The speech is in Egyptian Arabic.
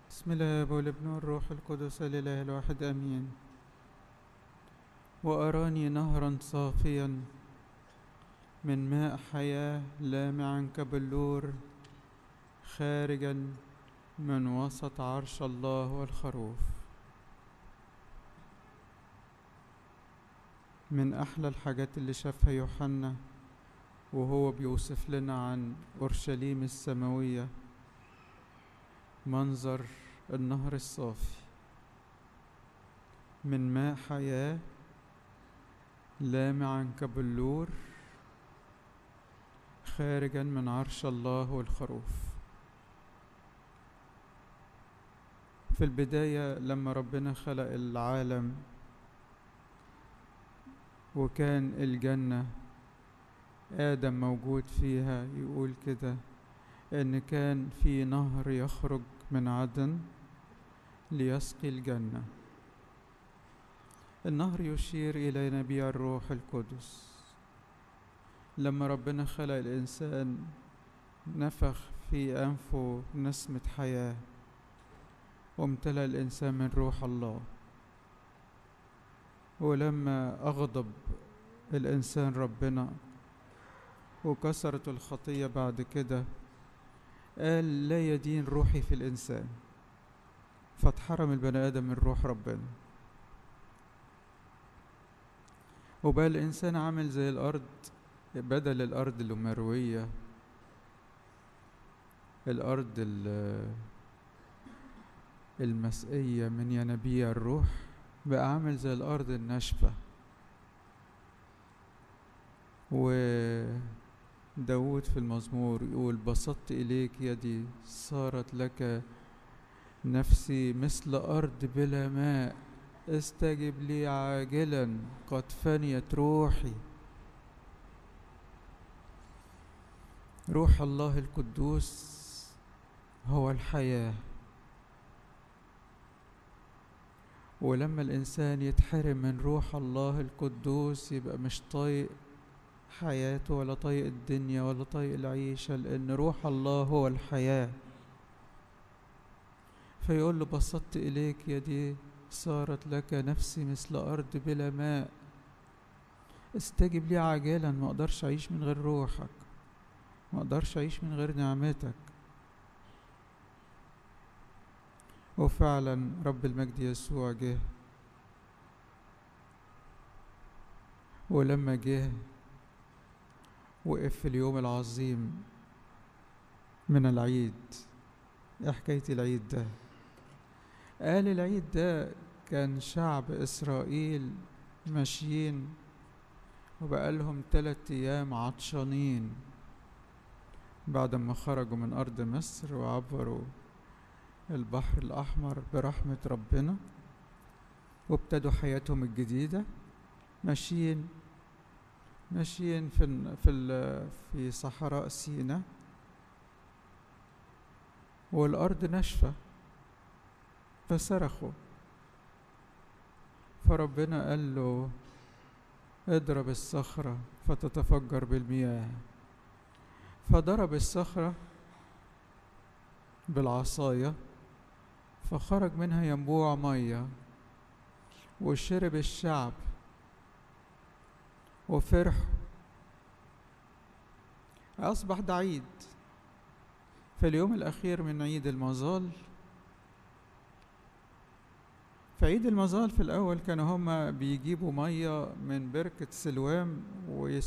بسم الله والابن والروح القدس الإله الواحد آمين وأراني نهرا صافيا من ماء حياة لامعا كبلور خارجا من وسط عرش الله والخروف من أحلى الحاجات اللي شافها يوحنا وهو بيوصف لنا عن أورشليم السماوية منظر النهر الصافي من ماء حياة لامعا كبلور خارجا من عرش الله والخروف في البداية لما ربنا خلق العالم وكان الجنة آدم موجود فيها يقول كده إن كان في نهر يخرج من عدن ليسقي الجنة النهر يشير إلى نبي الروح القدس لما ربنا خلق الإنسان نفخ في أنفه نسمة حياة وامتلأ الإنسان من روح الله ولما أغضب الإنسان ربنا وكسرت الخطية بعد كده قال لا يدين روحي في الإنسان فاتحرم البني آدم من روح ربنا وبقى الإنسان عامل زي الأرض بدل الأرض المروية الأرض المسقية من ينابيع الروح بقى عامل زي الأرض الناشفة وداود في المزمور يقول بسطت إليك يدي صارت لك نفسي مثل أرض بلا ماء استجب لي عاجلا قد فنيت روحي روح الله القدوس هو الحياه ولما الإنسان يتحرم من روح الله القدوس يبقى مش طايق حياته ولا طايق الدنيا ولا طايق العيشة لأن روح الله هو الحياة فيقول له بسطت إليك يدي صارت لك نفسي مثل أرض بلا ماء استجب لي عاجلا ما أقدرش أعيش من غير روحك ما أقدرش أعيش من غير نعمتك وفعلا رب المجد يسوع جه ولما جه وقف في اليوم العظيم من العيد ايه حكاية العيد ده قال العيد ده كان شعب إسرائيل ماشيين وبقالهم تلات أيام عطشانين بعد ما خرجوا من أرض مصر وعبروا البحر الأحمر برحمة ربنا وابتدوا حياتهم الجديدة ماشيين ماشيين في في في صحراء سينا والأرض ناشفة فصرخوا فربنا قال له اضرب الصخرة فتتفجر بالمياه فضرب الصخرة بالعصاية فخرج منها ينبوع مية وشرب الشعب وفرح أصبح ده عيد في اليوم الأخير من عيد المظال في عيد المظال في الأول كانوا هما بيجيبوا مية من بركة سلوام